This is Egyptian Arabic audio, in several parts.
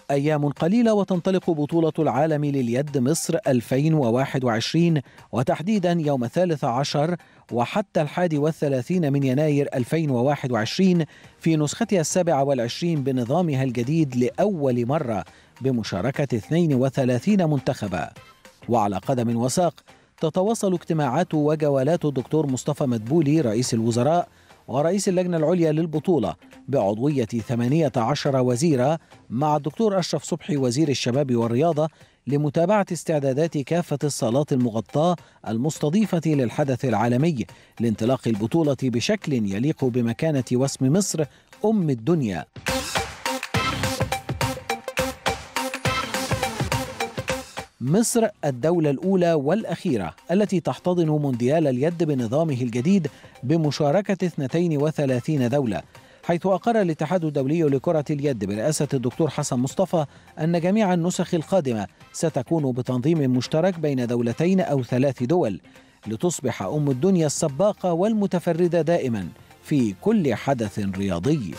أيام قليلة وتنطلق بطولة العالم لليد مصر 2021 وتحديدا يوم الثالث عشر وحتى الحادي والثلاثين من يناير 2021 في نسختها السابعة والعشرين بنظامها الجديد لأول مرة بمشاركة 32 منتخبا وعلى قدم وساق تتواصل اجتماعات وجولات الدكتور مصطفى مدبولي رئيس الوزراء ورئيس اللجنة العليا للبطولة بعضوية 18 وزيرا مع الدكتور أشرف صبحي وزير الشباب والرياضة لمتابعة استعدادات كافة الصالات المغطاة المستضيفة للحدث العالمي لانطلاق البطولة بشكل يليق بمكانة واسم مصر أم الدنيا مصر الدولة الأولى والأخيرة التي تحتضن مونديال اليد بنظامه الجديد بمشاركة 32 دولة حيث أقر الاتحاد الدولي لكرة اليد برئاسة الدكتور حسن مصطفى أن جميع النسخ القادمة ستكون بتنظيم مشترك بين دولتين أو ثلاث دول لتصبح أم الدنيا السباقة والمتفردة دائما في كل حدث رياضي.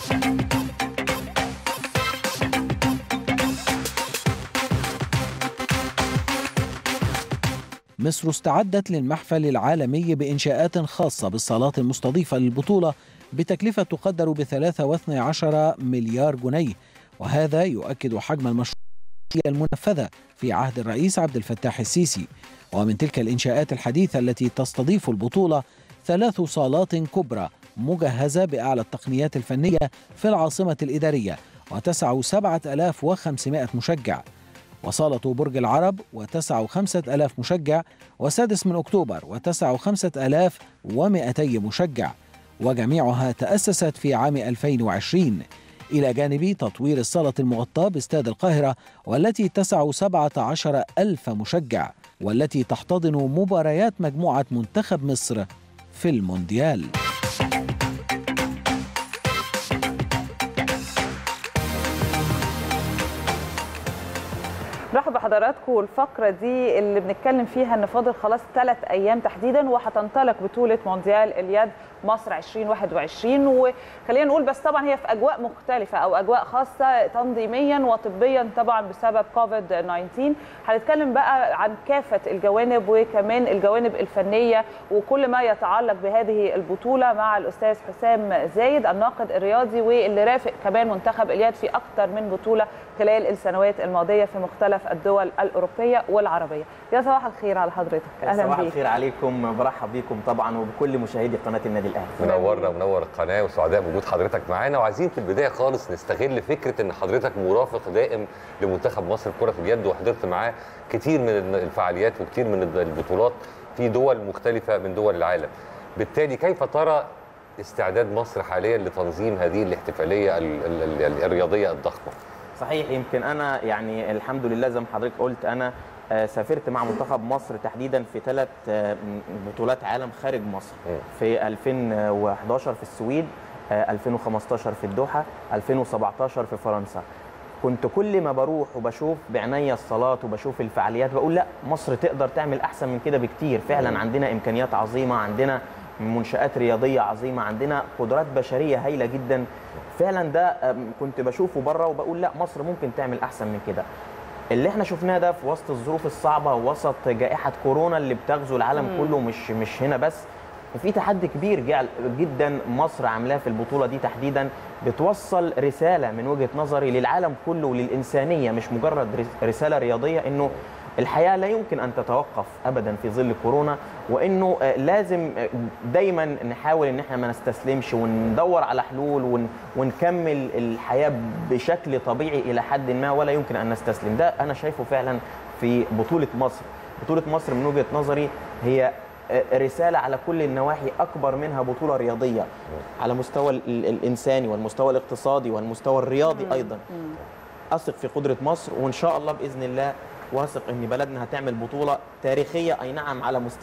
مصر استعدت للمحفل العالمي بإنشاءات خاصة بالصالات المستضيفة للبطولة بتكلفة تقدر ب 13 مليار جنيه وهذا يؤكد حجم المشروع المنفذة في عهد الرئيس عبد الفتاح السيسي ومن تلك الإنشاءات الحديثة التي تستضيف البطولة ثلاث صالات كبرى مجهزة بأعلى التقنيات الفنية في العاصمة الإدارية وتسع 7500 مشجع وصالة برج العرب وتسع خمسة ألاف مشجع وسادس من أكتوبر وتسع خمسة ألاف ومئتي مشجع وجميعها تأسست في عام 2020 إلى جانب تطوير الصالة المغطاة باستاد القاهرة والتي تسع 17 ألف مشجع والتي تحتضن مباريات مجموعة منتخب مصر في المونديال مرحبا بحضراتكم الفقرة دي اللي بنتكلم فيها ان فاضل خلاص ثلاث ايام تحديدا وهتنطلق بطولة مونديال اليد مصر 2021 وخلينا نقول بس طبعا هي في اجواء مختلفة او اجواء خاصة تنظيميا وطبيا طبعا بسبب كوفيد 19 هنتكلم بقى عن كافة الجوانب وكمان الجوانب الفنية وكل ما يتعلق بهذه البطولة مع الاستاذ حسام زايد الناقد الرياضي واللي رافق كمان منتخب اليد في اكثر من بطولة خلال السنوات الماضية في مختلف الدول الأوروبية والعربية يا صباح الخير على حضرتك أهلا صباح الخير عليكم برحب بيكم طبعا وبكل مشاهدي قناة النادي الأهلي منورنا ومنور القناة وسعداء بوجود حضرتك معانا وعايزين في البداية خالص نستغل فكرة إن حضرتك مرافق دائم لمنتخب مصر كرة اليد وحضرت معاه كتير من الفعاليات وكتير من البطولات في دول مختلفة من دول العالم بالتالي كيف ترى استعداد مصر حاليا لتنظيم هذه الاحتفالية الرياضية الضخمة صحيح يمكن انا يعني الحمد لله زي ما حضرتك قلت انا سافرت مع منتخب مصر تحديدا في ثلاث بطولات عالم خارج مصر في 2011 في السويد 2015 في الدوحه 2017 في فرنسا كنت كل ما بروح وبشوف بعناية الصالات وبشوف الفعاليات بقول لا مصر تقدر تعمل احسن من كده بكتير فعلا عندنا امكانيات عظيمه عندنا منشآت رياضية عظيمة عندنا قدرات بشرية هايلة جدا فعلا ده كنت بشوفه بره وبقول لا مصر ممكن تعمل أحسن من كده اللي احنا شفناه ده في وسط الظروف الصعبة ووسط جائحة كورونا اللي بتغزو العالم مم. كله مش مش هنا بس وفي تحدي كبير جدا مصر عاملاه في البطولة دي تحديدا بتوصل رسالة من وجهة نظري للعالم كله وللإنسانية مش مجرد رسالة رياضية إنه الحياه لا يمكن ان تتوقف ابدا في ظل كورونا وانه لازم دايما نحاول ان احنا ما نستسلمش وندور على حلول ونكمل الحياه بشكل طبيعي الى حد ما ولا يمكن ان نستسلم ده انا شايفه فعلا في بطوله مصر بطوله مصر من وجهه نظري هي رساله على كل النواحي اكبر منها بطوله رياضيه على مستوى الانساني والمستوى الاقتصادي والمستوى الرياضي ايضا اثق في قدره مصر وان شاء الله باذن الله واثق ان بلدنا هتعمل بطوله تاريخيه اي نعم على مستوى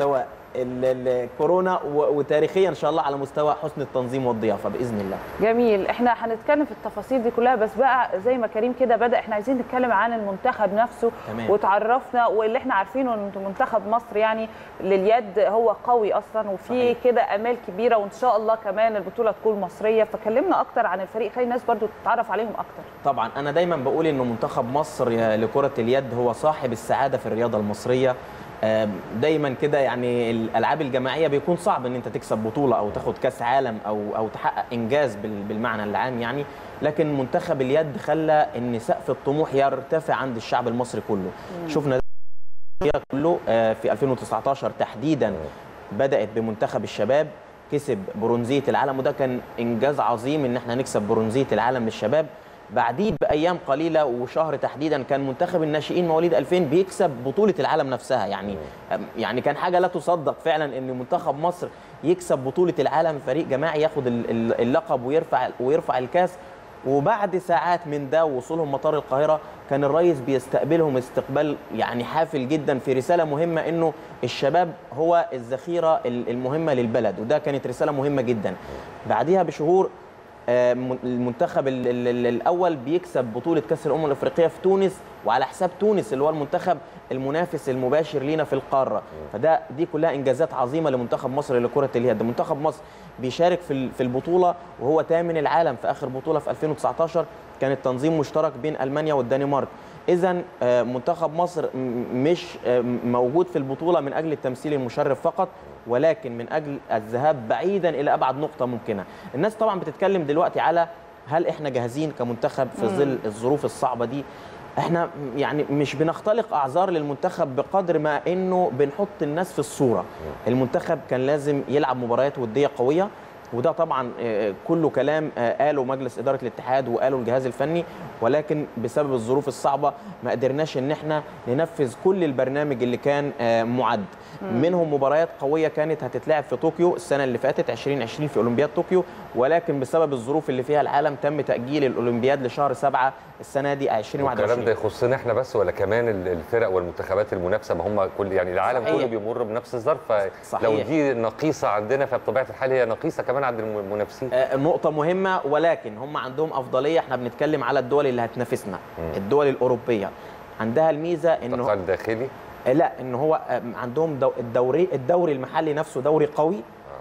ال- ال- الكورونا و- وتاريخيا ان شاء الله على مستوى حسن التنظيم والضيافه باذن الله جميل احنا هنتكلم في التفاصيل دي كلها بس بقى زي ما كريم كده بدا احنا عايزين نتكلم عن المنتخب نفسه تمام. وتعرفنا واللي احنا عارفينه ان منتخب مصر يعني لليد هو قوي اصلا وفي صحيح. كده امال كبيره وان شاء الله كمان البطوله تكون مصريه فكلمنا اكتر عن الفريق خلي الناس برضو تتعرف عليهم اكتر طبعا انا دايما بقول انه منتخب مصر يا- لكره اليد هو صاحب السعاده في الرياضه المصريه آم، دايما كده يعني الالعاب الجماعيه بيكون صعب ان انت تكسب بطوله او تاخد كاس عالم او او تحقق انجاز بال- بالمعنى العام يعني لكن منتخب اليد خلى ان سقف الطموح يرتفع عند الشعب المصري كله شفنا ده كله آه، في 2019 تحديدا بدات بمنتخب الشباب كسب برونزيه العالم وده كان انجاز عظيم ان احنا نكسب برونزيه العالم للشباب بعديه بايام قليله وشهر تحديدا كان منتخب الناشئين مواليد 2000 بيكسب بطوله العالم نفسها يعني يعني كان حاجه لا تصدق فعلا ان منتخب مصر يكسب بطوله العالم فريق جماعي ياخد ال- ال- اللقب ويرفع ويرفع الكاس وبعد ساعات من ده ووصولهم مطار القاهره كان الرئيس بيستقبلهم استقبال يعني حافل جدا في رساله مهمه انه الشباب هو الذخيره ال- المهمه للبلد وده كانت رساله مهمه جدا بعديها بشهور آه، من- المنتخب ال- ال- ال- الاول بيكسب بطوله كاس الامم الافريقيه في تونس وعلى حساب تونس اللي هو المنتخب المنافس المباشر لينا في القاره فده دي كلها انجازات عظيمه لمنتخب مصر لكره اليد منتخب مصر بيشارك في ال- في البطوله وهو ثامن العالم في اخر بطوله في 2019 كان التنظيم مشترك بين المانيا والدنمارك اذا آه، منتخب مصر م- مش آه، موجود في البطوله من اجل التمثيل المشرف فقط ولكن من اجل الذهاب بعيدا الى ابعد نقطه ممكنه الناس طبعا بتتكلم دلوقتي على هل احنا جاهزين كمنتخب في ظل الظروف الصعبه دي احنا يعني مش بنختلق اعذار للمنتخب بقدر ما انه بنحط الناس في الصوره المنتخب كان لازم يلعب مباريات وديه قويه وده طبعا آه، كله كلام آه، قاله مجلس اداره الاتحاد وقاله الجهاز الفني ولكن بسبب الظروف الصعبه ما قدرناش ان احنا ننفذ كل البرنامج اللي كان آه، معد منهم مباريات قويه كانت هتتلعب في طوكيو السنه اللي فاتت 2020 في اولمبياد طوكيو ولكن بسبب الظروف اللي فيها العالم تم تاجيل الاولمبياد لشهر 7 السنه دي الكلام ده 2021 يخصنا احنا بس ولا كمان ال- الفرق والمنتخبات المنافسه ما هم كل يعني العالم صحيح. كله بيمر بنفس الظرف فلو صحيح. دي نقيصه عندنا فبطبيعه الحال هي نقيصه كمان عند الم- المنافسين آه، نقطة مهمة ولكن هم عندهم أفضلية احنا بنتكلم على الدول اللي هتنافسنا الدول الأوروبية عندها الميزة انه انتقال داخلي آه، لا ان هو آه، عندهم دو- الدوري الدوري المحلي نفسه دوري قوي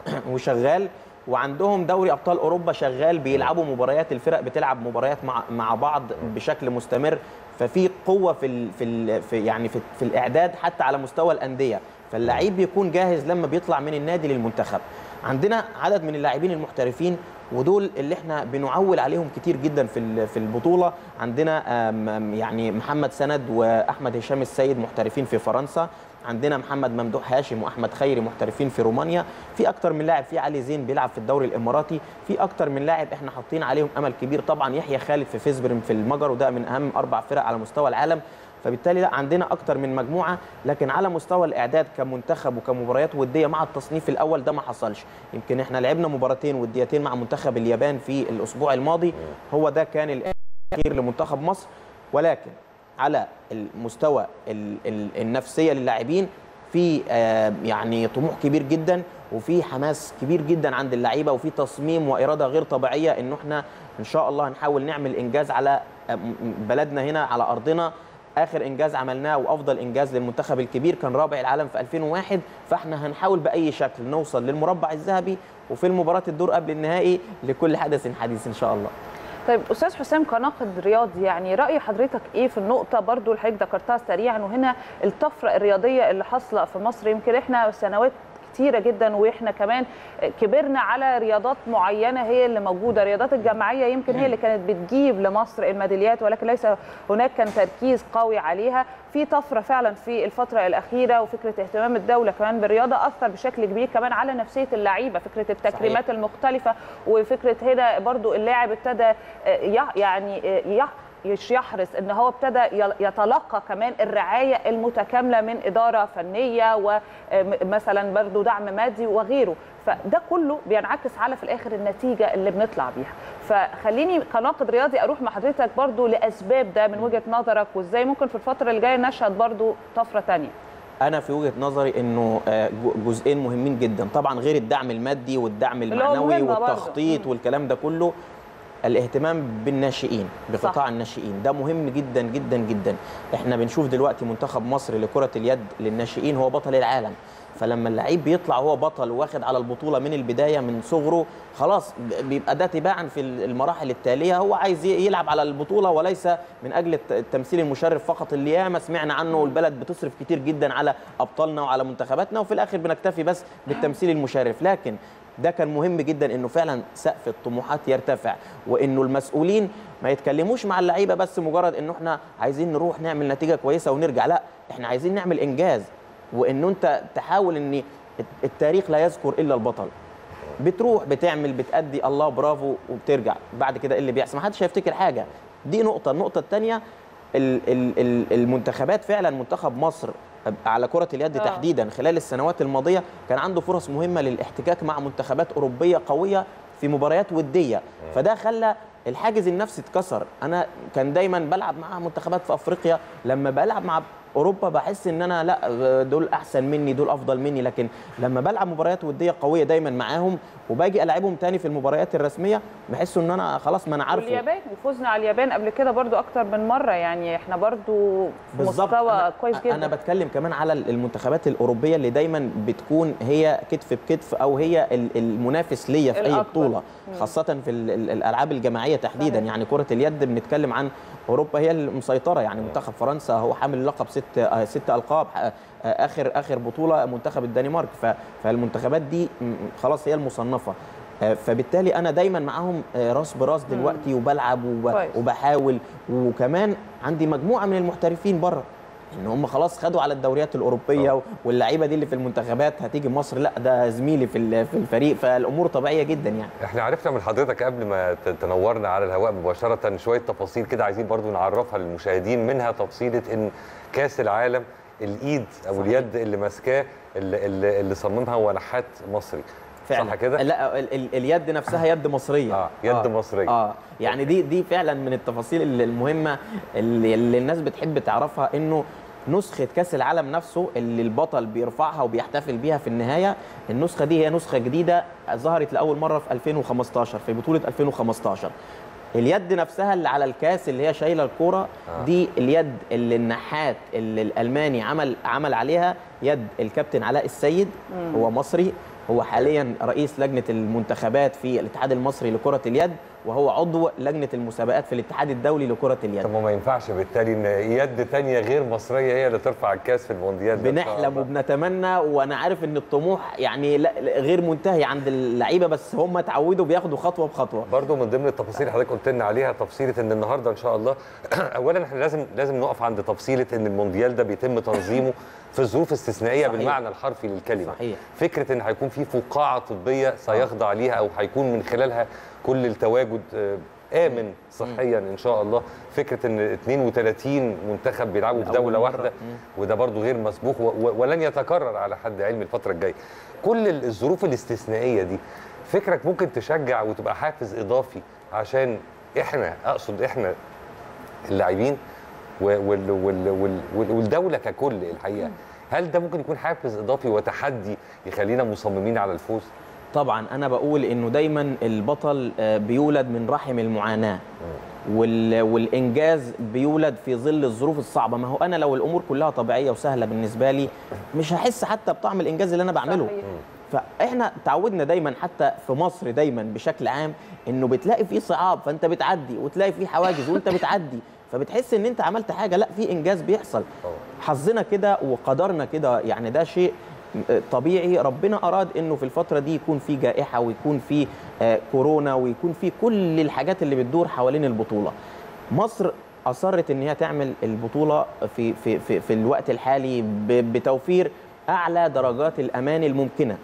وشغال وعندهم دوري ابطال اوروبا شغال بيلعبوا مباريات الفرق بتلعب مباريات مع مع بعض بشكل مستمر ففي قوه في ال في, ال في يعني في, في الاعداد حتى على مستوى الانديه فاللعيب بيكون جاهز لما بيطلع من النادي للمنتخب عندنا عدد من اللاعبين المحترفين ودول اللي احنا بنعول عليهم كتير جدا في ال- في البطوله عندنا آم، آم، يعني محمد سند واحمد هشام السيد محترفين في فرنسا عندنا محمد ممدوح هاشم واحمد خيري محترفين في رومانيا في اكتر من لاعب في علي زين بيلعب في الدوري الاماراتي في اكتر من لاعب احنا حاطين عليهم امل كبير طبعا يحيى خالد في فيسبرم في المجر وده من اهم اربع فرق على مستوى العالم فبالتالي لا عندنا اكتر من مجموعه لكن على مستوى الاعداد كمنتخب وكمباريات وديه مع التصنيف الاول ده ما حصلش يمكن احنا لعبنا مباراتين وديتين مع منتخب اليابان في الاسبوع الماضي هو ده كان الاخير لمنتخب مصر ولكن على المستوى ال- ال- النفسيه للاعبين في آه، يعني طموح كبير جدا وفي حماس كبير جدا عند اللعيبه وفي تصميم واراده غير طبيعيه انه احنا ان شاء الله هنحاول نعمل انجاز على آه، م- م- بلدنا هنا على ارضنا اخر انجاز عملناه وافضل انجاز للمنتخب الكبير كان رابع العالم في 2001 فاحنا هنحاول باي شكل نوصل للمربع الذهبي وفي المباراه الدور قبل النهائي لكل حدث حديث ان شاء الله طيب استاذ حسام كناقد رياضي يعني راي حضرتك ايه في النقطه برضو اللي حضرتك ذكرتها سريعا وهنا الطفره الرياضيه اللي حاصله في مصر يمكن احنا سنوات كتيره جدا واحنا كمان كبرنا على رياضات معينه هي اللي موجوده الرياضات الجماعيه يمكن هي اللي كانت بتجيب لمصر الميداليات ولكن ليس هناك كان تركيز قوي عليها في طفره فعلا في الفتره الاخيره وفكره اهتمام الدوله كمان بالرياضه اثر بشكل كبير كمان على نفسيه اللعيبه فكره التكريمات صحيح. المختلفه وفكره هنا برضو اللاعب ابتدى آه، يح- يعني آه، يح مش يحرص ان هو ابتدى يل- يتلقى كمان الرعايه المتكامله من اداره فنيه ومثلا برضو دعم مادي وغيره فده كله بينعكس على في الاخر النتيجه اللي بنطلع بيها فخليني كناقد رياضي اروح مع حضرتك برضو لاسباب ده من وجهه نظرك وازاي ممكن في الفتره اللي جايه نشهد برضو طفره تانية انا في وجهه نظري انه آه، جو- جزئين مهمين جدا طبعا غير الدعم المادي والدعم اللي هو المعنوي مهم برضه. والتخطيط مم. والكلام ده كله الاهتمام بالناشئين بقطاع صح. الناشئين ده مهم جدا جدا جدا احنا بنشوف دلوقتي منتخب مصر لكره اليد للناشئين هو بطل العالم فلما اللعيب بيطلع هو بطل واخد على البطوله من البدايه من صغره خلاص ب- بيبقى ده تباعا في المراحل التاليه هو عايز ي- يلعب على البطوله وليس من اجل الت- التمثيل المشرف فقط اللي ياما سمعنا عنه والبلد بتصرف كتير جدا على ابطالنا وعلى منتخباتنا وفي الاخر بنكتفي بس بالتمثيل المشرف لكن ده كان مهم جدا انه فعلا سقف الطموحات يرتفع وانه المسؤولين ما يتكلموش مع اللعيبه بس مجرد انه احنا عايزين نروح نعمل نتيجه كويسه ونرجع لا احنا عايزين نعمل انجاز وانه انت تحاول ان التاريخ لا يذكر الا البطل بتروح بتعمل بتأدي الله برافو وبترجع بعد كده إيه اللي بيحصل ما حدش هيفتكر حاجه دي نقطه النقطه الثانيه المنتخبات فعلا منتخب مصر على كرة اليد آه. تحديدا خلال السنوات الماضية كان عنده فرص مهمة للاحتكاك مع منتخبات أوروبية قوية في مباريات ودية فده خلى الحاجز النفسي اتكسر انا كان دايما بلعب مع منتخبات في افريقيا لما بلعب مع اوروبا بحس ان انا لا دول احسن مني دول افضل مني لكن لما بلعب مباريات وديه قويه دايما معاهم وباجي العبهم تاني في المباريات الرسميه بحس ان انا خلاص ما انا عارفه واليابان وفوزنا على اليابان قبل كده برضو اكتر من مره يعني احنا برضو في بالظبط. مستوى أنا كويس جدا انا بتكلم كمان على المنتخبات الاوروبيه اللي دايما بتكون هي كتف بكتف او هي ال- المنافس ليا في اي الأكبر. بطوله خاصه في ال- ال- الالعاب الجماعيه تحديدا صحيح. يعني كره اليد بنتكلم عن اوروبا هي المسيطره يعني منتخب فرنسا هو حامل لقب ست آه، ست القاب آه، آه، اخر اخر بطوله منتخب الدنمارك ف- فالمنتخبات دي م- خلاص هي المصنفه آه، فبالتالي انا دايما معاهم آه، راس براس دلوقتي وبلعب وب- كويس. وبحاول وكمان عندي مجموعه من المحترفين بره ان هم خلاص خدوا على الدوريات الاوروبيه طبعا. واللعيبه دي اللي في المنتخبات هتيجي مصر لا ده زميلي في ال- في الفريق فالامور طبيعيه جدا يعني احنا عرفنا من حضرتك قبل ما ت- تنورنا على الهواء مباشره شويه تفاصيل كده عايزين برضو نعرفها للمشاهدين منها تفصيله ان كاس العالم الايد او صحيح. اليد اللي ماسكاه اللي, اللي, اللي صممها هو نحات مصري فعلا صح كده؟ لا ال ال اليد نفسها يد مصريه آه، يد مصرية. اه يعني دي دي فعلا من التفاصيل ال- المهمه اللي, اللي الناس بتحب تعرفها انه نسخة كأس العالم نفسه اللي البطل بيرفعها وبيحتفل بيها في النهاية النسخة دي هي نسخة جديدة ظهرت لأول مرة في 2015 في بطولة 2015 اليد نفسها اللي على الكاس اللي هي شايله الكوره آه. دي اليد اللي النحات اللي الالماني عمل عمل عليها يد الكابتن علاء السيد هو مصري هو حاليا رئيس لجنه المنتخبات في الاتحاد المصري لكره اليد وهو عضو لجنه المسابقات في الاتحاد الدولي لكره اليد طب ما ما ينفعش بالتالي ان يد تانية غير مصريه هي اللي ترفع الكاس في المونديال ده إن شاء بنحلم الله. وبنتمنى وانا عارف ان الطموح يعني لا لا- غير منتهي عند اللعيبه بس هم اتعودوا بياخدوا خطوه بخطوه برضو من ضمن التفاصيل اللي حضرتك قلت لنا عليها تفصيله ان النهارده ان شاء الله اولا احنا لازم لازم نقف عند تفصيله ان المونديال ده بيتم تنظيمه في ظروف استثنائيه صحيح. بالمعنى الحرفي للكلمه صحيح. فكره ان هيكون في فقاعه طبيه سيخضع ليها او هيكون من خلالها كل التواجد آه، امن صحيا ان شاء الله فكره ان 32 منتخب بيلعبوا في لأول دوله مرة. واحده وده برضو غير مسبوق و- و- ولن يتكرر على حد علمي الفتره الجايه كل ال- الظروف الاستثنائيه دي فكرك ممكن تشجع وتبقى حافز اضافي عشان احنا اقصد احنا اللاعبين و- وال- وال- وال- وال- والدوله ككل الحقيقه هل ده ممكن يكون حافز اضافي وتحدي يخلينا مصممين على الفوز طبعا انا بقول انه دايما البطل آه، بيولد من رحم المعاناه وال... والانجاز بيولد في ظل الظروف الصعبه ما هو انا لو الامور كلها طبيعيه وسهله بالنسبه لي مش هحس حتى بطعم الانجاز اللي انا بعمله صحيح. فاحنا تعودنا دايما حتى في مصر دايما بشكل عام انه بتلاقي فيه صعاب فانت بتعدي وتلاقي فيه حواجز وانت بتعدي فبتحس ان انت عملت حاجه لا في انجاز بيحصل طبعا. حظنا كده وقدرنا كده يعني ده شيء طبيعي ربنا اراد انه في الفتره دي يكون في جائحه ويكون في آه، كورونا ويكون في كل الحاجات اللي بتدور حوالين البطوله مصر اصرت ان هي تعمل البطوله في في في, في الوقت الحالي ب- بتوفير اعلى درجات الامان الممكنه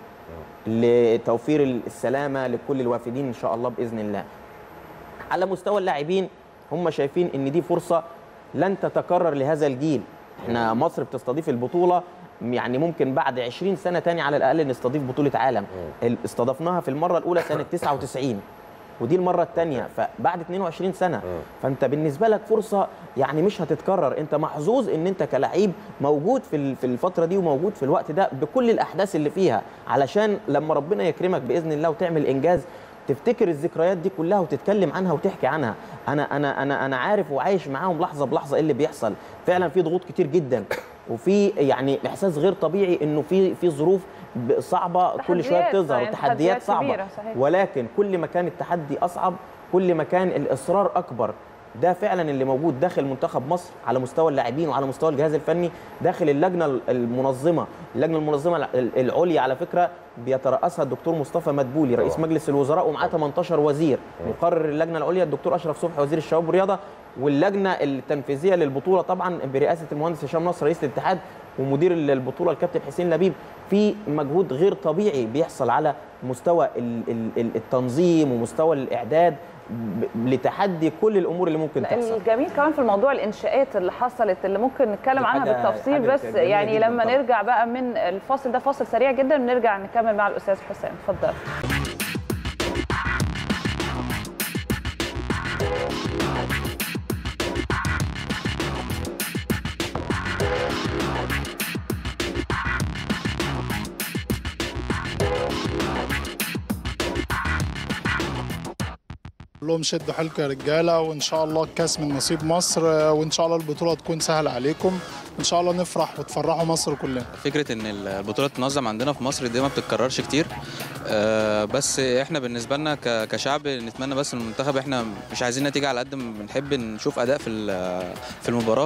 لتوفير السلامه لكل الوافدين ان شاء الله باذن الله على مستوى اللاعبين هم شايفين ان دي فرصه لن تتكرر لهذا الجيل احنا مصر بتستضيف البطوله يعني ممكن بعد 20 سنه تاني على الاقل نستضيف بطوله عالم ال- استضفناها في المره الاولى سنه 99 ودي المره الثانيه فبعد 22 سنه فانت بالنسبه لك فرصه يعني مش هتتكرر انت محظوظ ان انت كلعيب موجود في ال- في الفتره دي وموجود في الوقت ده بكل الاحداث اللي فيها علشان لما ربنا يكرمك باذن الله وتعمل انجاز تفتكر الذكريات دي كلها وتتكلم عنها وتحكي عنها انا انا انا انا عارف وعايش معاهم لحظه بلحظه ايه اللي بيحصل فعلا في ضغوط كتير جدا وفي يعني احساس غير طبيعي انه في في ظروف ب- صعبه كل شويه تحديات، بتظهر يعني وتحديات تحديات صعبه كبيرة، صحيح. ولكن كل ما كان التحدي اصعب كل ما كان الاصرار اكبر ده فعلا اللي موجود داخل منتخب مصر على مستوى اللاعبين وعلى مستوى الجهاز الفني داخل اللجنه المنظمه اللجنه المنظمه الع- العليا على فكره بيترأسها الدكتور مصطفى مدبولي رئيس طبعا. مجلس الوزراء ومعاه 18 وزير مقرر اللجنه العليا الدكتور اشرف صبحي وزير الشباب والرياضه واللجنه التنفيذيه للبطوله طبعا برئاسه المهندس هشام نصر رئيس الاتحاد ومدير البطوله الكابتن حسين لبيب في مجهود غير طبيعي بيحصل على مستوى ال- ال- ال- التنظيم ومستوى الاعداد ب- لتحدي كل الامور اللي ممكن تحصل الجميل كمان في الموضوع الانشاءات اللي حصلت اللي ممكن نتكلم دي عنها حاجة- بالتفصيل حاجة بس جميلة يعني جداً لما طبعاً. نرجع بقى من الفاصل ده فاصل سريع جدا نرجع نكمل مع الاستاذ حسام اتفضل لهم شدوا حيلكم يا رجاله وان شاء الله الكاس من نصيب مصر آه، وان شاء الله البطوله تكون سهله عليكم ان شاء الله نفرح وتفرحوا مصر كلنا فكره ان البطوله تنظم عندنا في مصر دي ما بتتكررش كتير آه، بس احنا بالنسبه لنا ك- كشعب نتمنى بس المنتخب احنا مش عايزين نتيجه على قد ما بنحب نشوف اداء في ال- في المباراه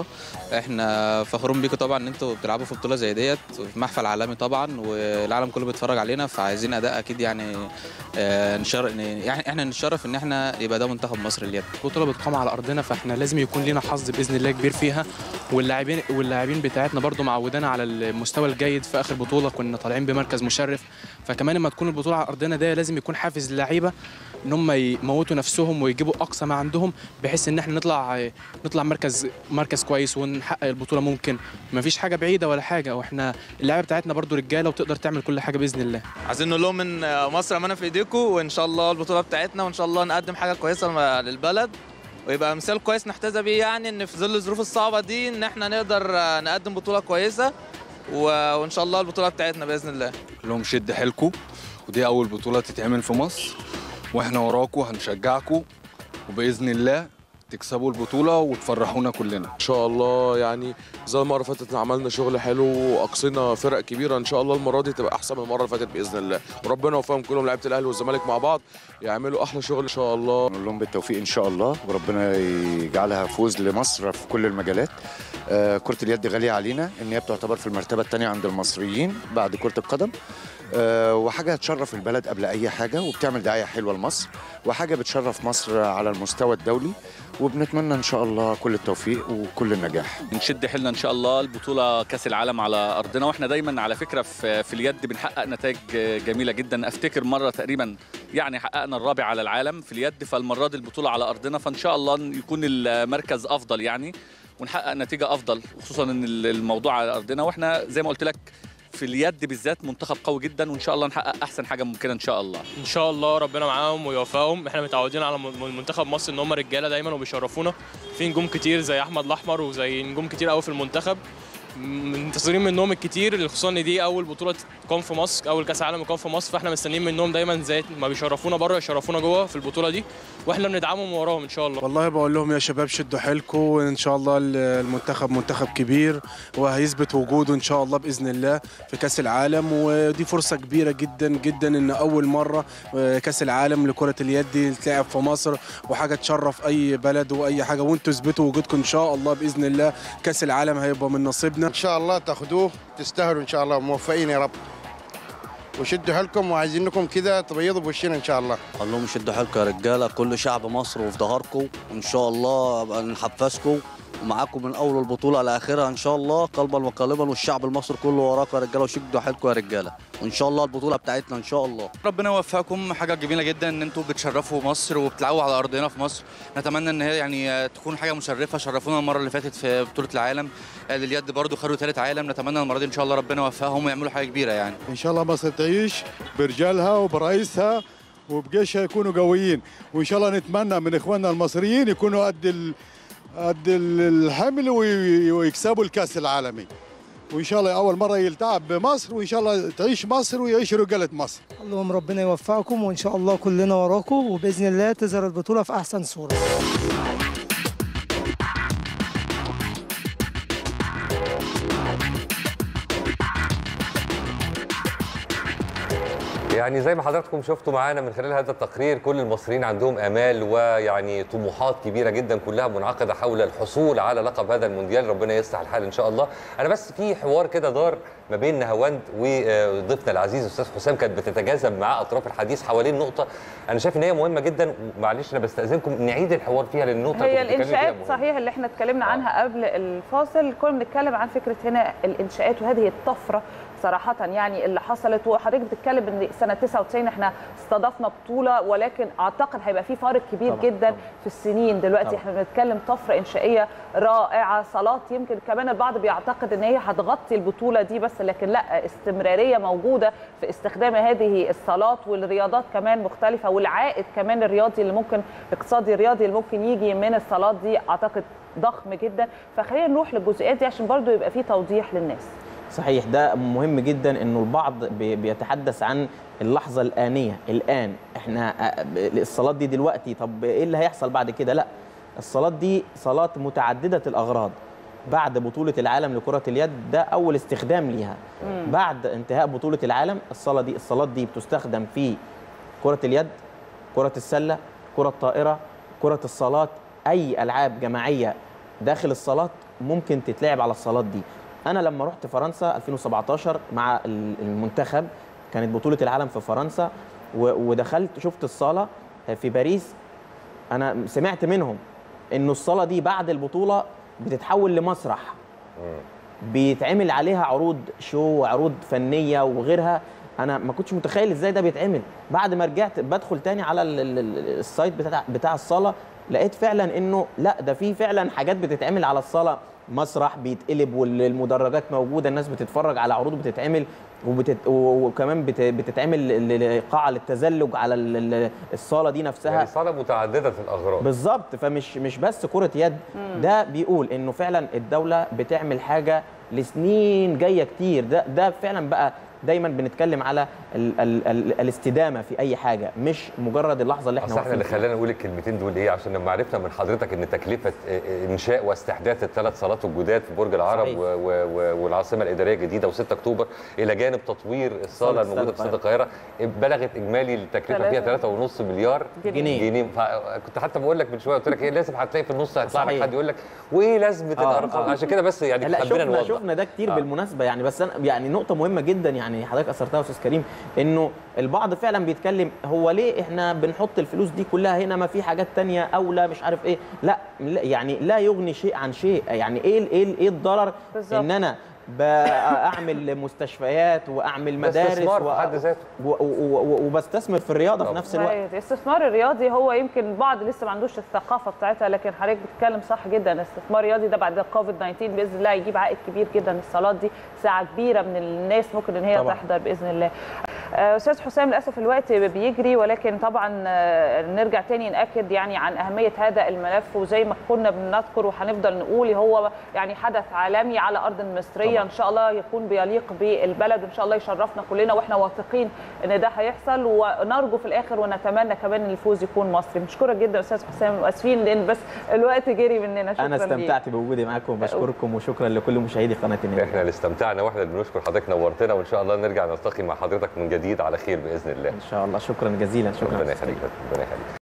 احنا فخورين بيكم طبعا ان انتوا بتلعبوا في بطوله زي ديت في محفل عالمي طبعا والعالم كله بيتفرج علينا فعايزين اداء اكيد يعني آه، نشر يعني احنا نتشرف ان احنا يبقى ده منتخب مصر اليد البطوله بتقام على ارضنا فاحنا لازم يكون لنا حظ باذن الله كبير فيها واللاعبين واللاعبين بتاعتنا برضو معودانا على المستوى الجيد في اخر بطوله كنا طالعين بمركز مشرف فكمان لما تكون البطوله على ارضنا ده لازم يكون حافز للعيبه ان هم يموتوا نفسهم ويجيبوا اقصى ما عندهم بحيث ان احنا نطلع نطلع مركز مركز كويس ونحقق البطوله ممكن ما فيش حاجه بعيده ولا حاجه واحنا اللعيبه بتاعتنا برضو رجاله وتقدر تعمل كل حاجه باذن الله عايزين نقول لهم ان مصر امانه في ايديكم وان شاء الله البطوله بتاعتنا وان شاء الله نقدم حاجه كويسه للبلد ويبقى مثال كويس نحتذى بيه يعني ان في ظل الظروف الصعبه دي ان احنا نقدر نقدم بطوله كويسه و- وان شاء الله البطوله بتاعتنا باذن الله لهم شد حيلكم ودي اول بطوله تتعمل في مصر واحنا وراكم هنشجعكم وباذن الله تكسبوا البطوله وتفرحونا كلنا ان شاء الله يعني زي المره اللي فاتت عملنا شغل حلو واقصينا فرق كبيره ان شاء الله المره دي تبقى احسن من المره اللي فاتت باذن الله وربنا يوفقهم كلهم لعيبه الاهلي والزمالك مع بعض يعملوا احلى شغل ان شاء الله نقول لهم بالتوفيق ان شاء الله وربنا يجعلها فوز لمصر في كل المجالات آه، كرة اليد غالية علينا ان هي بتعتبر في المرتبة الثانية عند المصريين بعد كرة القدم آه، وحاجة هتشرف البلد قبل أي حاجة وبتعمل دعاية حلوة لمصر وحاجة بتشرف مصر على المستوى الدولي وبنتمنى إن شاء الله كل التوفيق وكل النجاح نشد حيلنا ان شاء الله البطوله كاس العالم على ارضنا واحنا دايما على فكره في في اليد بنحقق نتائج جميله جدا افتكر مره تقريبا يعني حققنا الرابع على العالم في اليد فالمره دي البطوله على ارضنا فان شاء الله يكون المركز افضل يعني ونحقق نتيجه افضل خصوصا ان الموضوع على ارضنا واحنا زي ما قلت لك في اليد بالذات منتخب قوي جدا وان شاء الله نحقق احسن حاجه ممكنه ان شاء الله ان شاء الله ربنا معاهم ويوفقهم احنا متعودين على م- منتخب مصر ان هم رجاله دايما وبيشرفونا في نجوم كتير زي احمد الاحمر وزي نجوم كتير قوي في المنتخب م- منتظرين منهم الكتير خصوصا ان دي اول بطوله تقام في مصر اول كاس عالم يقام في مصر فاحنا مستنيين منهم دايما زي ما بيشرفونا بره يشرفونا جوه في البطوله دي واحنا بندعمهم وراهم ان شاء الله والله بقول لهم يا شباب شدوا حيلكم وان شاء الله المنتخب منتخب كبير وهيثبت وجوده ان شاء الله باذن الله في كاس العالم ودي فرصه كبيره جدا جدا ان اول مره آه، كاس العالم لكره اليد تلعب في مصر وحاجه تشرف اي بلد واي حاجه وانتوا اثبتوا وجودكم ان شاء الله باذن الله كاس العالم هيبقى من نصيبنا ان شاء الله تاخدوه تستاهلوا ان شاء الله موفقين يا رب وشدوا حيلكم وعايزينكم كده تبيضوا بوشنا ان شاء الله قال لهم شدوا حيلكم يا رجاله كل شعب مصر وفي ظهركم وان شاء الله ابقى نحفزكم ومعاكم من اول البطوله لاخرها ان شاء الله قلبا وقالبا والشعب المصري كله وراكم يا رجاله وشدوا حيلكم يا رجاله وان شاء الله البطوله بتاعتنا ان شاء الله ربنا يوفقكم حاجه جميله جدا ان انتوا بتشرفوا مصر وبتلعبوا على ارضنا في مصر نتمنى ان هي يعني تكون حاجه مشرفه شرفونا المره اللي فاتت في بطوله العالم لليد برضو خدوا ثالث عالم نتمنى المره دي ان شاء الله ربنا يوفقهم ويعملوا حاجه كبيره يعني ان شاء الله مصر تعيش برجالها وبرئيسها وبجيشها يكونوا قويين وان شاء الله نتمنى من اخواننا المصريين يكونوا قد ال... قد ال- الحمل وي- ويكسبوا الكاس العالمي وان شاء الله اول مره يلتعب بمصر وان شاء الله تعيش مصر ويعيش رجاله مصر اللهم ربنا يوفقكم وان شاء الله كلنا وراكم وباذن الله تظهر البطوله في احسن صوره يعني زي ما حضراتكم شفتوا معانا من خلال هذا التقرير كل المصريين عندهم امال ويعني طموحات كبيره جدا كلها منعقده حول الحصول على لقب هذا المونديال ربنا يصلح الحال ان شاء الله انا بس في حوار كده دار ما بين نهاوند وضيفنا العزيز استاذ حسام كانت بتتجاذب مع اطراف الحديث حوالين نقطه انا شايف ان هي مهمه جدا معلش انا بستاذنكم نعيد الحوار فيها لان النقطه هي اللي كنت بتتكلمي فيها الانشاءات مهمة. صحيح اللي احنا اتكلمنا عنها قبل الفاصل كنا بنتكلم عن فكره هنا الانشاءات وهذه الطفره صراحة يعني اللي حصلت وحضرتك بتتكلم ان سنة 99 احنا استضفنا بطولة ولكن اعتقد هيبقى في فارق كبير طبعاً، جدا في السنين دلوقتي طبعاً. احنا بنتكلم طفرة انشائية رائعة صالات يمكن كمان البعض بيعتقد ان هي هتغطي البطولة دي بس لكن لا استمرارية موجودة في استخدام هذه الصالات والرياضات كمان مختلفة والعائد كمان الرياضي اللي ممكن الاقتصادي الرياضي اللي ممكن يجي من الصالات دي اعتقد ضخم جدا فخلينا نروح للجزئيات دي عشان برضو يبقى في توضيح للناس صحيح ده مهم جدا انه البعض بي- بيتحدث عن اللحظه الانيه الان احنا آه، الصالات دي دلوقتي طب ايه اللي هيحصل بعد كده لا الصالات دي صالات متعدده الاغراض بعد بطوله العالم لكره اليد ده اول استخدام ليها مم. بعد انتهاء بطوله العالم الصاله دي الصالات دي بتستخدم في كره اليد كره السله كره الطائره كره الصالات اي العاب جماعيه داخل الصالات ممكن تتلعب على الصالات دي انا لما رحت فرنسا 2017 مع ال- المنتخب كانت بطوله العالم في فرنسا و- ودخلت شفت الصاله في باريس انا سمعت منهم انه الصاله دي بعد البطوله بتتحول لمسرح بيتعمل عليها عروض شو وعروض فنيه وغيرها انا ما كنتش متخيل ازاي ده بيتعمل بعد ما رجعت بدخل تاني على ال- ال- ال- السايت بتاع بتاع الصاله لقيت فعلا انه لا ده في فعلا حاجات بتتعمل على الصاله مسرح بيتقلب والمدرجات موجوده الناس بتتفرج على عروض بتتعمل وبتت... وكمان بت... بتتعمل ل- ل- قاعه للتزلج على ال- ال- الصاله دي نفسها يعني صاله متعدده الاغراض بالظبط فمش مش بس كره يد مم. ده بيقول انه فعلا الدوله بتعمل حاجه لسنين جايه كتير ده ده فعلا بقى دايما بنتكلم على ال ال ال الاستدامه في اي حاجه مش مجرد اللحظه اللي احنا اصل احنا اللي واقفين خلانا نقول الكلمتين دول ايه عشان لما عرفنا من حضرتك ان تكلفه اه، اه، انشاء واستحداث الثلاث صالات الجداد في برج العرب صحيح. و و و والعاصمه الاداريه الجديده و6 اكتوبر الى جانب تطوير الصاله صالة الموجوده في استاد استاد القاهره بلغت اجمالي التكلفه فيها تلاتة. 3.5 مليار جنيه. جنيه فكنت حتى بقول لك من شويه قلت لك ايه لازم هتلاقي في النص هيطلع لك صحيح. حد يقول لك وايه لازمه آه، الارقام آه. عشان كده بس يعني لا حبينا شفنا نوضح شفنا ده كتير آه. آه. بالمناسبه يعني بس انا يعني نقطه مهمه جدا يعني حضرتك اثرتها يا استاذ كريم انه البعض فعلا بيتكلم هو ليه احنا بنحط الفلوس دي كلها هنا ما في حاجات تانية اولى مش عارف ايه لا لا، يعني لا يغني شيء عن شيء يعني ايه ال- ايه ال- ايه الضرر بالظبط. ان انا بعمل مستشفيات واعمل ده مدارس استثمار في و- حد ذاته. و- و- و- وبستثمر في الرياضه في نفس الوقت صحيح. الاستثمار الرياضي هو يمكن البعض لسه ما عندوش الثقافه بتاعتها لكن حضرتك بتتكلم صح جدا الاستثمار الرياضي ده بعد كوفيد 19 باذن الله هيجيب عائد كبير جدا الصالات دي ساعه كبيره من الناس ممكن ان هي طبعاً. تحضر باذن الله آه، استاذ حسام للاسف الوقت بيجري ولكن طبعا آه، نرجع تاني ناكد يعني عن اهميه هذا الملف وزي ما كنا بنذكر وهنفضل نقول هو يعني حدث عالمي على ارض مصريه طبعاً. ان شاء الله يكون بيليق بالبلد وان شاء الله يشرفنا كلنا واحنا واثقين ان ده هيحصل ونرجو في الاخر ونتمنى كمان ان الفوز يكون مصري بشكرك جدا استاذ حسام واسفين لان بس الوقت جري مننا شكرا انا ليك. استمتعت بوجودي معاكم وبشكركم وشكرا لكل مشاهدي قناه النادي احنا اللي استمتعنا واحنا اللي بنشكر حضرتك نورتنا وان شاء الله نرجع نلتقي مع حضرتك من جديد على خير باذن الله ان شاء الله شكرا جزيلا شكرا ربنا يخليك ربنا يخليك